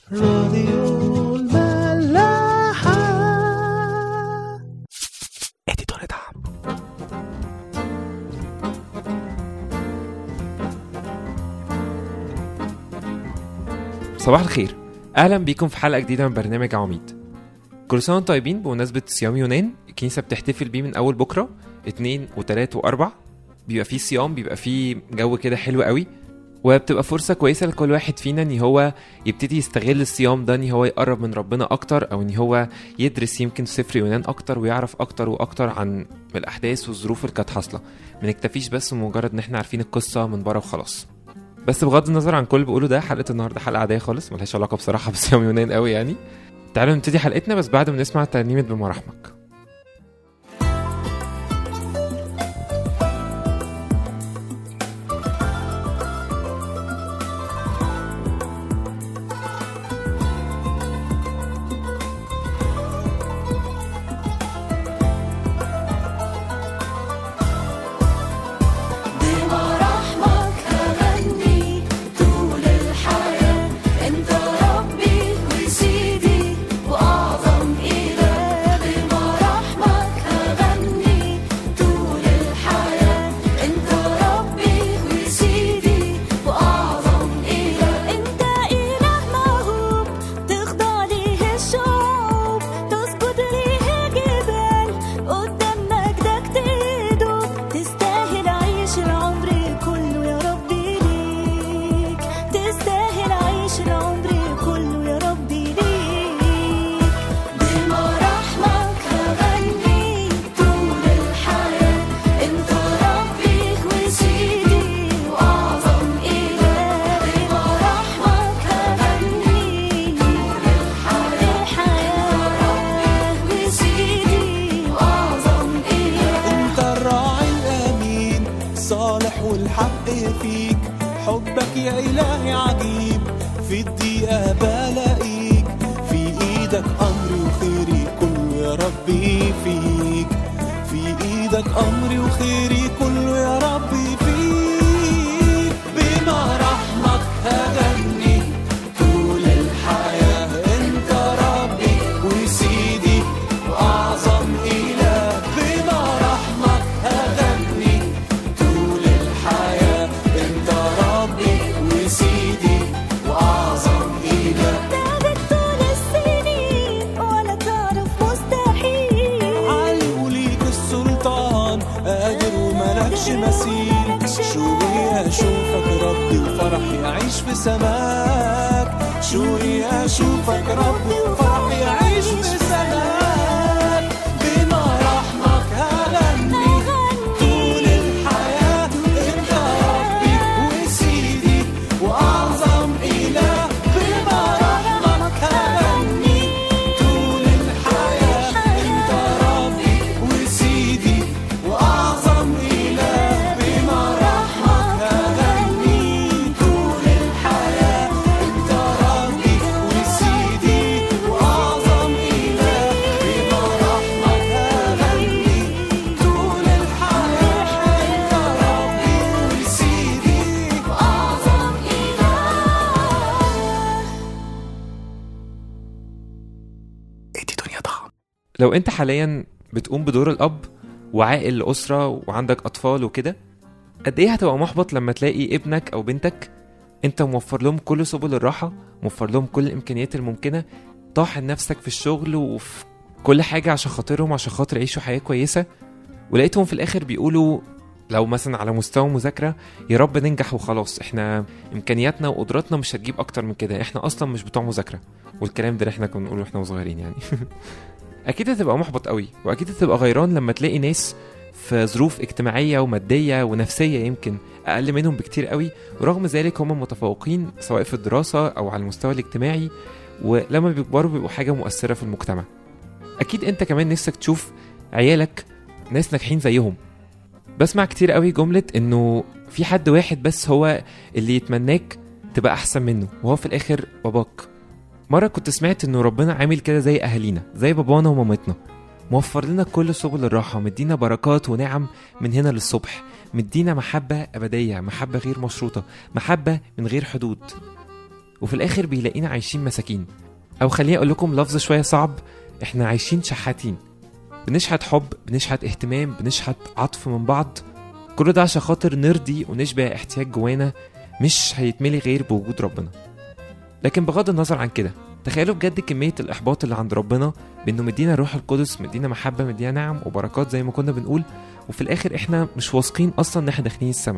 راديو الملاحة اديتور دعم صباح الخير اهلا بيكم في حلقه جديده من برنامج عواميد كل سنه وانتم طيبين بمناسبه صيام يونان الكنيسه بتحتفل بيه من اول بكره اتنين وتلات واربع بيبقى فيه صيام بيبقى فيه جو كده حلو قوي وبتبقى فرصة كويسة لكل واحد فينا ان هو يبتدي يستغل الصيام ده ان هو يقرب من ربنا اكتر او ان هو يدرس يمكن سفر يونان اكتر ويعرف اكتر واكتر عن الاحداث والظروف اللي كانت حاصلة ما نكتفيش بس بمجرد ان احنا عارفين القصة من بره وخلاص بس بغض النظر عن كل اللي بقوله ده حلقة النهاردة حلقة عادية خالص ملهاش علاقة بصراحة بصيام يونان قوي يعني تعالوا نبتدي حلقتنا بس بعد ما نسمع ترنيمة بمراحمك بمراحمك هغني طول الحياة انت ربي وسيدي واعظم اله بمراحمك هغني طول الحياة انت ربي وسيدي واعظم اله انت اله موهوب تخضع ليه الشعوب تسجد ليه الجبال قدام مجدك تدوب تستاهل عيش العمر كله يا ربي ليك تستاهل عيش العمر كله يا ربي ليك بمراحمك هغني طول الحياة انت ربي وسيدي واعظم اله بمراحمك هغني طول الحياة وسيدي واعظم اله انت الراعي الامين صالح والحق فيك حبك يا الهي عجيب في الدقيقة بلاقيك في ايدك امري وخيري كله يا ربي فيك في ايدك امري وخيري كله يا ربي فيك بمراحمك هغني طول الحياة انت ربي وسيدي واعظم اله بمراحمك هغني طول الحياة انت ربي وسيدي واعظم اله تعبت طول السنين ولا تعرف مستحيل علي وليك السلطان قادر وملكش مثيل شوقي اشوفك ربي وفرحي اعيش في سماك شوقي اشوفك ربي وفرحي اعيش في سماك بمراحمك هغني طول الحياة انت ربي وسيدي واعظم اله بمراحمك هغني طول الحياة انت ربي وسيدي واعظم اله بمراحمك هغني طول الحياة انت ربي وسيدي واعظم اله بمراحمك هغني طول الحياة انت ربي وسيدي واعظم اله ادي دنيا ضخم لو انت حاليا بتقوم بدور الاب وعائل لأسرة وعندك أطفال وكده قد إيه هتبقى محبط لما تلاقي ابنك أو بنتك أنت موفر لهم كل سبل الراحة موفر لهم كل الإمكانيات الممكنة طاحن نفسك في الشغل وفي كل حاجة عشان خاطرهم عشان خاطر يعيشوا حياة كويسة ولقيتهم في الآخر بيقولوا لو مثلا على مستوى مذاكرة يا رب ننجح وخلاص احنا إمكانياتنا وقدراتنا مش هتجيب أكتر من كده احنا أصلا مش بتوع مذاكرة والكلام ده اللي احنا كنا بنقوله واحنا صغيرين يعني اكيد هتبقى محبط قوي واكيد هتبقى غيران لما تلاقي ناس في ظروف اجتماعيه وماديه ونفسيه يمكن اقل منهم بكتير قوي ورغم ذلك هم متفوقين سواء في الدراسه او على المستوى الاجتماعي ولما بيكبروا بيبقوا حاجه مؤثره في المجتمع اكيد انت كمان نفسك تشوف عيالك ناس ناجحين زيهم بسمع كتير قوي جمله انه في حد واحد بس هو اللي يتمناك تبقى احسن منه وهو في الاخر باباك مرة كنت سمعت إنه ربنا عامل كده زي أهالينا زي بابانا ومامتنا موفر لنا كل سبل الراحة مدينا بركات ونعم من هنا للصبح مدينا محبة أبدية محبة غير مشروطة محبة من غير حدود وفي الاخر بيلاقينا عايشين مساكين او خليني اقول لكم لفظ شويه صعب احنا عايشين شحاتين بنشحت حب بنشحت اهتمام بنشحت عطف من بعض كل ده عشان خاطر نرضي ونشبع احتياج جوانا مش هيتملي غير بوجود ربنا لكن بغض النظر عن كده تخيلوا بجد كمية الإحباط اللي عند ربنا بإنه مدينا الروح القدس مدينا محبة مدينا نعم وبركات زي ما كنا بنقول وفي الآخر إحنا مش واثقين أصلا إن إحنا داخلين السما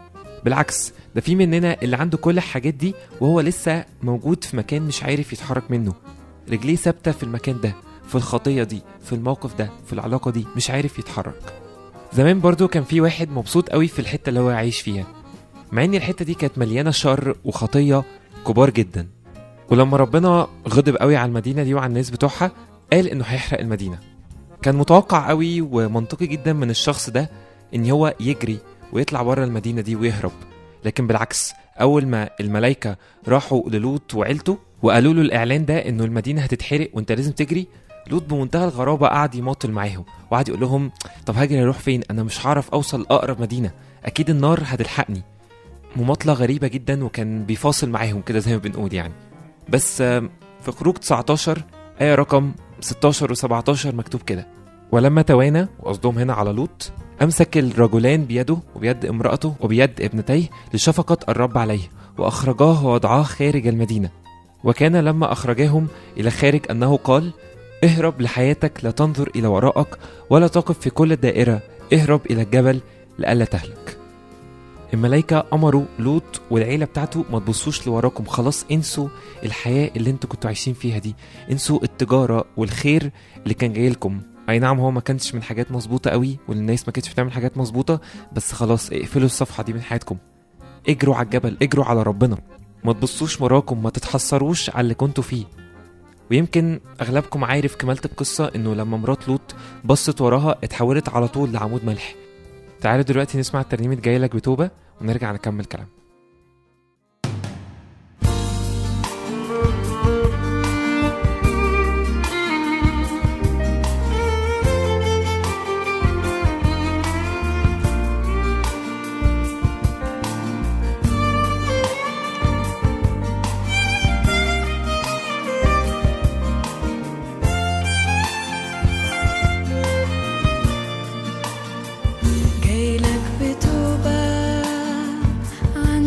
بالعكس ده في مننا اللي عنده كل الحاجات دي وهو لسه موجود في مكان مش عارف يتحرك منه رجليه ثابتة في المكان ده في الخطية دي في الموقف ده في العلاقة دي مش عارف يتحرك زمان برضو كان في واحد مبسوط قوي في الحتة اللي هو عايش فيها مع ان الحتة دي كانت مليانة شر وخطية كبار جدا ولما ربنا غضب قوي على المدينة دي وعلى الناس بتوعها قال انه هيحرق المدينة كان متوقع قوي ومنطقي جدا من الشخص ده ان هو يجري ويطلع بره المدينة دي ويهرب لكن بالعكس اول ما الملائكة راحوا للوط وعيلته وقالوا له الاعلان ده انه المدينة هتتحرق وانت لازم تجري لوط بمنتهى الغرابة قعد يماطل معاهم وقعد يقول لهم طب هاجري اروح فين انا مش هعرف اوصل اقرب مدينة اكيد النار هتلحقني مماطلة غريبة جدا وكان بيفاصل معاهم كده زي ما بنقول يعني بس آم، في خروج 19 آية رقم 16 و17 مكتوب كده ولما توانى وقصدهم هنا على لوط أمسك الرجلان بيده وبيد امرأته وبيد ابنتيه لشفقة الرب عليه وأخرجاه ووضعاه خارج المدينة وكان لما أخرجاهم إلى خارج أنه قال اهرب لحياتك لا تنظر إلى وراءك ولا تقف في كل الدائرة اهرب إلى الجبل لئلا تهلك الملايكة أمروا لوط والعيلة بتاعته ما تبصوش لوراكم خلاص انسوا الحياة اللي انتوا كنتوا عايشين فيها دي انسوا التجارة والخير اللي كان جاي لكم اي نعم هو ما كانش من حاجات مظبوطة قوي والناس ما كانتش بتعمل حاجات مظبوطة بس خلاص اقفلوا الصفحة دي من حياتكم اجروا على الجبل اجروا على ربنا ما تبصوش وراكم ما تتحسروش على اللي كنتوا فيه ويمكن اغلبكم عارف كمالة القصة انه لما مرات لوط بصت وراها اتحولت على طول لعمود ملح تعالوا دلوقتي نسمع الترنيمة جاي لك بتوبة ونرجع نكمل كلام جايلك بتوبة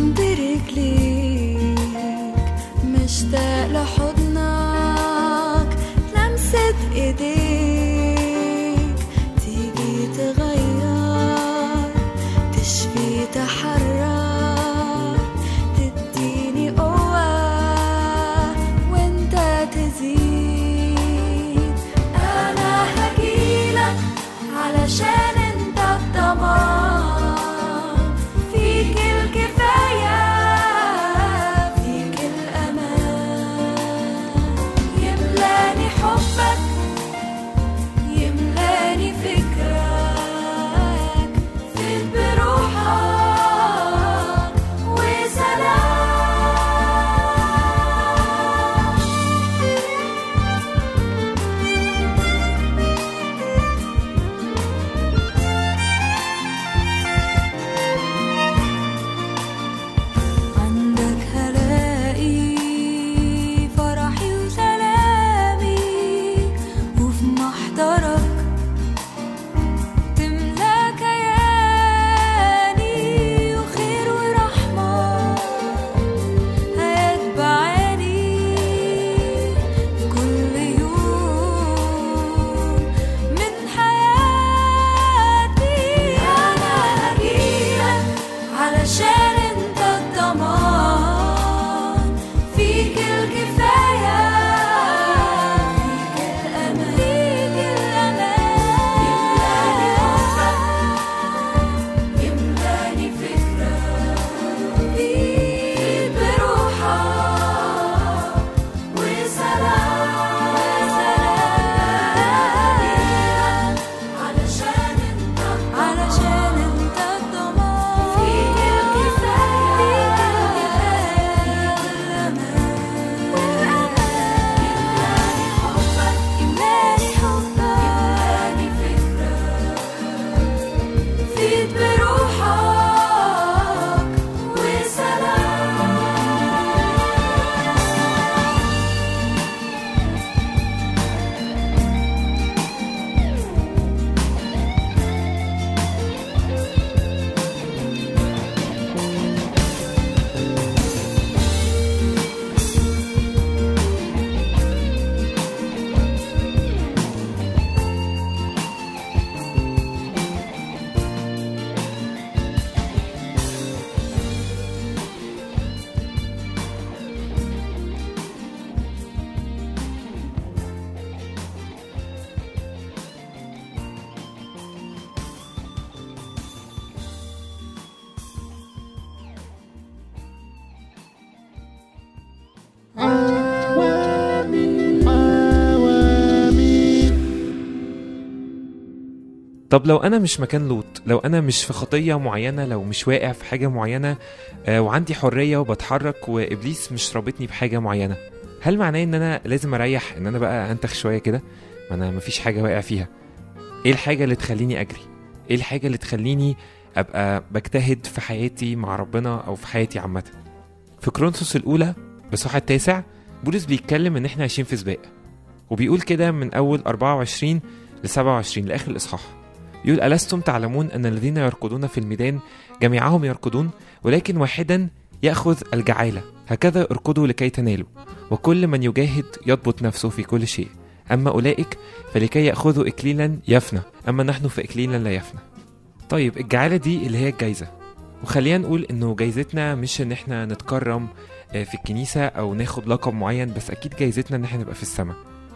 طب لو انا مش مكان لوط لو انا مش في خطيه معينه لو مش واقع في حاجه معينه آه، وعندي حريه وبتحرك وابليس مش رابطني بحاجه معينه هل معناه ان انا لازم اريح ان انا بقى انتخ شويه كده ما انا مفيش حاجه واقع فيها ايه الحاجه اللي تخليني اجري ايه الحاجه اللي تخليني ابقى بجتهد في حياتي مع ربنا او في حياتي عامه في كرونسوس الاولى بصحة التاسع بولس بيتكلم ان احنا عايشين في سباق وبيقول كده من اول 24 ل 27 لاخر الاصحاح يقول ألستم تعلمون أن الذين يركضون في الميدان جميعهم يركضون ولكن واحدا يأخذ الجعالة هكذا اركضوا لكي تنالوا وكل من يجاهد يضبط نفسه في كل شيء أما أولئك فلكي يأخذوا إكليلا يفنى أما نحن فإكليلا لا يفنى طيب الجعالة دي اللي هي الجايزة وخلينا نقول إنه جايزتنا مش إن إحنا نتكرم آه، في الكنيسة أو ناخد لقب معين بس أكيد جايزتنا إن إحنا نبقى في السماء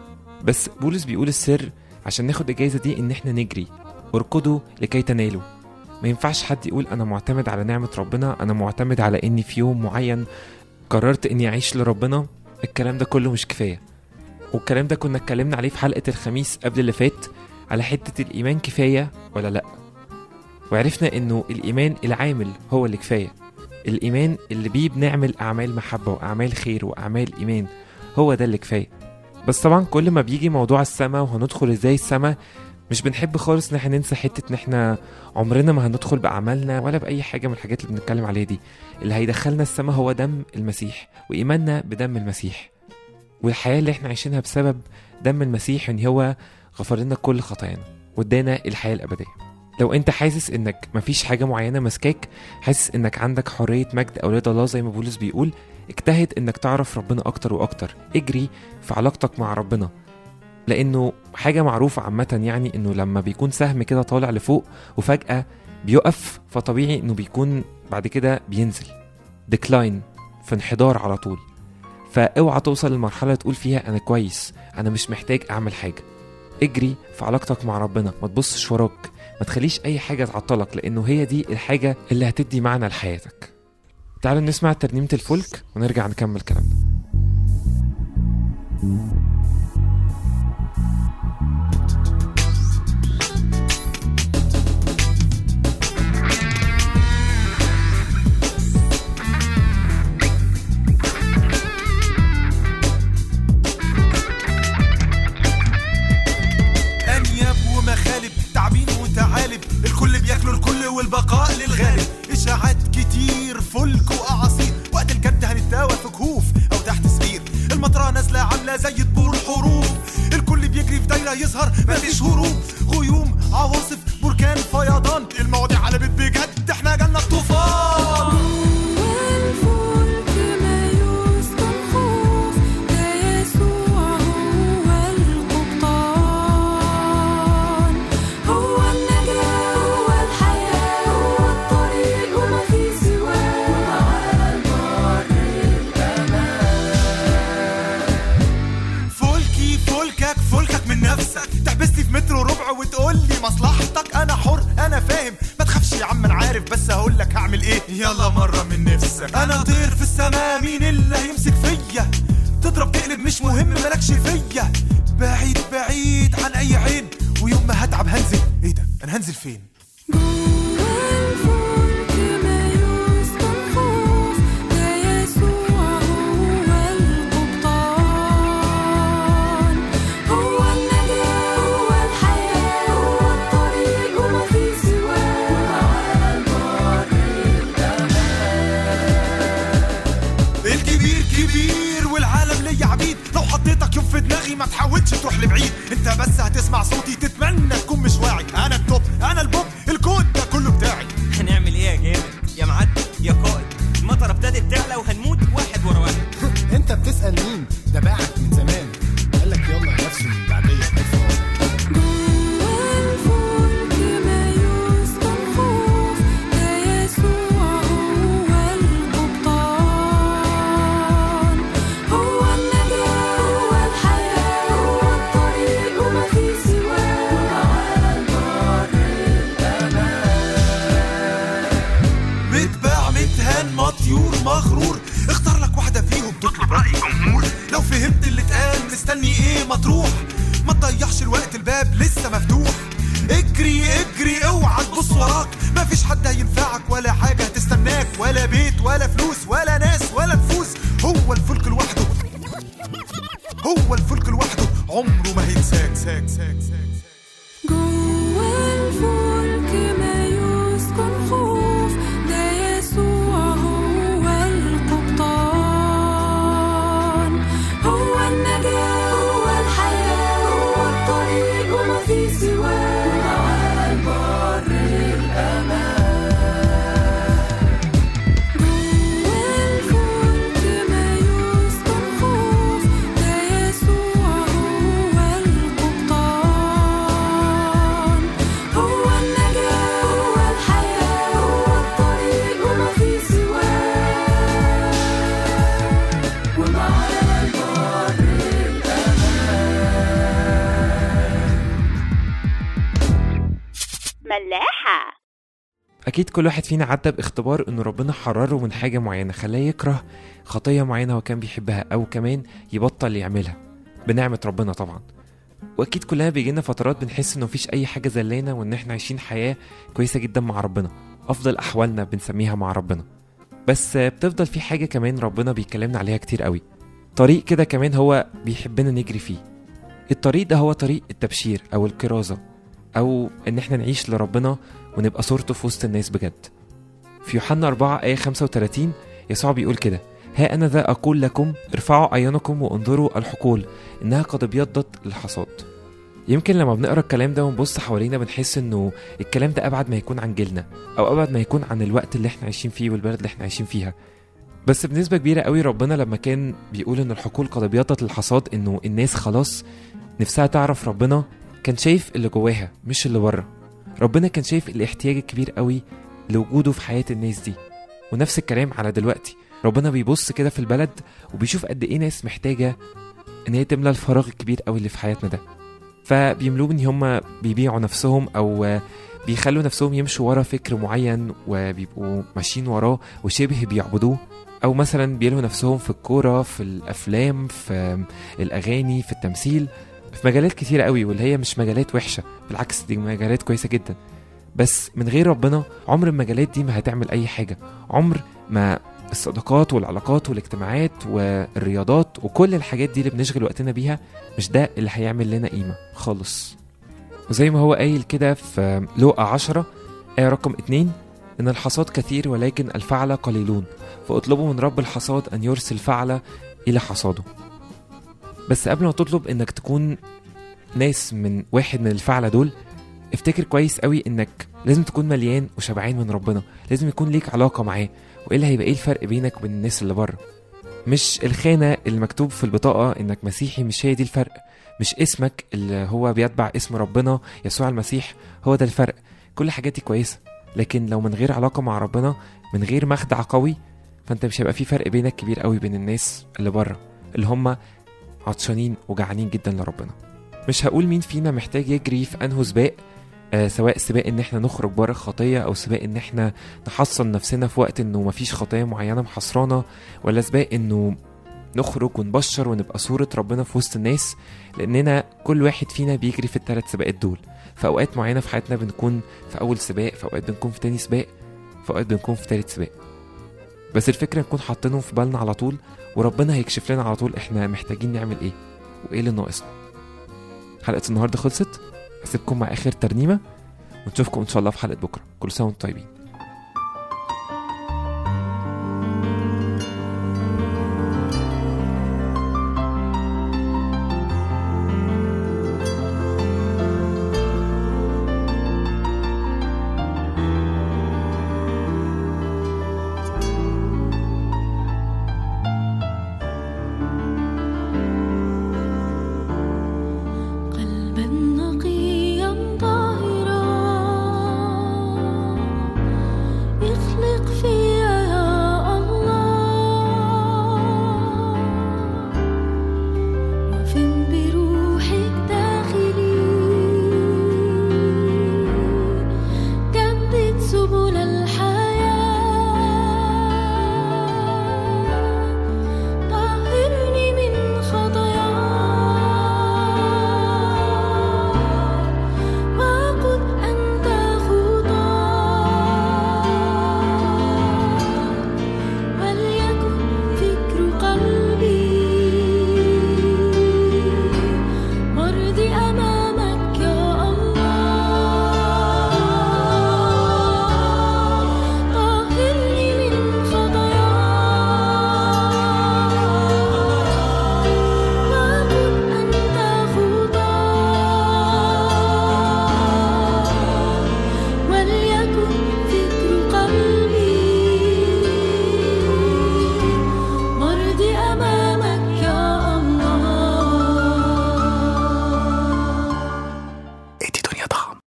بس بولس بيقول السر عشان ناخد الجايزة دي إن إحنا نجري اركضوا لكي تنالوا ما ينفعش حد يقول انا معتمد على نعمة ربنا انا معتمد على اني في يوم معين قررت اني اعيش لربنا الكلام ده كله مش كفاية والكلام ده كنا اتكلمنا عليه في حلقة الخميس قبل اللي فات على حتة الإيمان كفاية ولا لأ وعرفنا إنه الإيمان العامل هو اللي كفاية الإيمان اللي بيه بنعمل أعمال محبة وأعمال خير وأعمال إيمان هو ده اللي كفاية بس طبعا كل ما بيجي موضوع السما وهندخل ازاي السما مش بنحب خالص ان احنا ننسى حته ان احنا عمرنا ما هندخل باعمالنا ولا باي حاجه من الحاجات اللي بنتكلم عليها دي اللي هيدخلنا السما هو دم المسيح وايماننا بدم المسيح والحياه اللي احنا عايشينها بسبب دم المسيح ان هو غفر لنا كل خطايانا وادانا الحياه الابديه لو انت حاسس انك مفيش حاجه معينه ماسكاك حاسس انك عندك حريه مجد اولاد الله زي ما بولس بيقول اجتهد انك تعرف ربنا اكتر واكتر اجري في علاقتك مع ربنا لانه حاجه معروفه عامه يعني انه لما بيكون سهم كده طالع لفوق وفجاه بيقف فطبيعي انه بيكون بعد كده بينزل ديكلاين في انحدار على طول فاوعى توصل لمرحله تقول فيها انا كويس انا مش محتاج اعمل حاجه اجري في علاقتك مع ربنا ما تبصش وراك ما تخليش اي حاجه تعطلك لانه هي دي الحاجه اللي هتدي معنى لحياتك تعالوا نسمع ترنيمه الفلك ونرجع نكمل كلامنا انياب ومخالب تعبين وتعالب الكل بياكلوا الكل والبقاء للغالب اشاعات كتير فلك واعاصير وقت الجد هنتداوى في كهوف او تحت سرير المطره نازله عامله زي طبول الحروب الكل بيجري في دايره يظهر مفيش هروب غيوم عواصف بركان فيضان المواضيع قلبت بجد احنا جالنا الطوفان والفلك ما يسكن خوف ده يسوع هو القبطان هو النجاة هو الحياة هو الطريق وما في سواه على البر فلكي فلكك فلكك من نفسك تحبسني في متر وربع وتقول لي مصلحتك انا حر انا فاهم ما تخافش يا عم انا عارف بس هقول لك هعمل ايه يلا مره من نفسك انا طير في السماء مين اللي هيمسك فيا تضرب تقلب مش مهم مالكش فيا بعيد بعيد عن اي عين ويوم ما هتعب هنزل ايه ده انا هنزل فين والفلك ما يسكن خوف ده يسوع هو القبطان هو النجاة هو الحياة هو الطريق وما في سواه على البر الكبير كبير والعالم ليا عبيد لو حطيتك يوم في دماغي ما تحاولش تروح لبعيد انت بس هتسمع صوتي تتمنى تكون مش واعي انا التوب انا البوب الكود ده كله بتاعي هنعمل ايه يا جامد يا معدي يا قائد المطره ابتدت تعلى وهنموت واحد ورا واحد انت بتسأل مين ده باعك من زمان قال لك يلا يا نفسه من بعدية حفظ والفلك ما يسكن خوف ده يسوع هو القبطان هو النجاة هو الحياة هو الطريق وما في سواه على البر متباع متهان مطيور مغرور اختار لك واحدة فيهم تطلب رأي جمهور لو فهمت اللي اتقال مستني ايه ما تروح ما تضيعش الوقت الباب لسه مفتوح اجري اجري اوعى تبص وراك مفيش حد هينفعك ولا حاجة هتستناك ولا بيت ولا فلوس ولا ناس ولا نفوس هو الفلك لوحده هو الفلك لوحده عمره ما هينساك ساك ساك ساك جوا الفلك ما يسكن خوف ده يسوع هو القبطان هو النجاة هو الحياة هو الطريق وما في سواه ومعاه البر الأمان جوا الفلك ما يسكن خوف ده يسوع هو القبطان هو النجاة هو الحياة هو الطريق وما في سواه ومعاه البر ملاحة اكيد كل واحد فينا عدى باختبار انه ربنا حرره من حاجه معينه خلاه يكره خطيه معينه هو كان بيحبها او كمان يبطل يعملها بنعمه ربنا طبعا واكيد كلنا بيجينا فترات بنحس انه مفيش اي حاجه زلانا وان احنا عايشين حياه كويسه جدا مع ربنا افضل احوالنا بنسميها مع ربنا بس بتفضل في حاجه كمان ربنا بيكلمنا عليها كتير قوي طريق كده كمان هو بيحبنا نجري فيه الطريق ده هو طريق التبشير او الكرازه او ان احنا نعيش لربنا ونبقى صورته في وسط الناس بجد في يوحنا 4 آية 35 يسوع بيقول كده ها أنا ذا أقول لكم ارفعوا أعينكم وانظروا الحقول إنها قد ابيضت للحصاد يمكن لما بنقرا الكلام ده ونبص حوالينا بنحس انه الكلام ده ابعد ما يكون عن جيلنا او ابعد ما يكون عن الوقت اللي احنا عايشين فيه والبلد اللي احنا عايشين فيها بس بنسبة كبيرة قوي ربنا لما كان بيقول ان الحقول قد ابيضت للحصاد انه الناس خلاص نفسها تعرف ربنا كان شايف اللي جواها مش اللي بره ربنا كان شايف الاحتياج الكبير قوي لوجوده في حياة الناس دي ونفس الكلام على دلوقتي ربنا بيبص كده في البلد وبيشوف قد ايه ناس محتاجة ان هي تملى الفراغ الكبير قوي اللي في حياتنا ده فبيملوه ان هم بيبيعوا نفسهم او بيخلوا نفسهم يمشوا ورا فكر معين وبيبقوا ماشيين وراه وشبه بيعبدوه او مثلا بيلهوا نفسهم في الكوره في الافلام في الاغاني في التمثيل في مجالات كتيرة قوي واللي هي مش مجالات وحشة بالعكس دي مجالات كويسة جدا بس من غير ربنا عمر المجالات دي ما هتعمل أي حاجة عمر ما الصداقات والعلاقات والاجتماعات والرياضات وكل الحاجات دي اللي بنشغل وقتنا بيها مش ده اللي هيعمل لنا قيمة خالص وزي ما هو قايل كده في لوقا عشرة آية رقم اتنين إن الحصاد كثير ولكن الفعلة قليلون فاطلبوا من رب الحصاد أن يرسل فعلة إلى حصاده بس قبل ما تطلب انك تكون ناس من واحد من الفعلة دول افتكر كويس قوي انك لازم تكون مليان وشبعان من ربنا لازم يكون ليك علاقة معاه والا هيبقى ايه الفرق بينك وبين الناس اللي بره مش الخانة اللي مكتوب في البطاقة انك مسيحي مش هي دي الفرق مش اسمك اللي هو بيتبع اسم ربنا يسوع المسيح هو ده الفرق كل الحاجات دي كويسة لكن لو من غير علاقة مع ربنا من غير مخدع قوي فانت مش هيبقى في فرق بينك كبير قوي بين الناس اللي بره اللي هم عطشانين وجعانين جدا لربنا مش هقول مين فينا محتاج يجري في انه سباق آه سواء سباق ان احنا نخرج بره الخطيه او سباق ان احنا نحصن نفسنا في وقت انه مفيش خطيه معينه محصرانا ولا سباق انه نخرج ونبشر ونبقى صورة ربنا في وسط الناس لأننا كل واحد فينا بيجري في الثلاث سباقات دول في أوقات معينة في حياتنا بنكون في أول سباق في أوقات بنكون في تاني سباق في أوقات بنكون في تالت سباق بس الفكرة نكون حاطينهم في بالنا على طول وربنا هيكشف لنا على طول احنا محتاجين نعمل ايه وايه اللي ناقصنا حلقة النهاردة خلصت هسيبكم مع آخر ترنيمة ونشوفكم إن شاء الله في حلقة بكرة كل سنة وانتم طيبين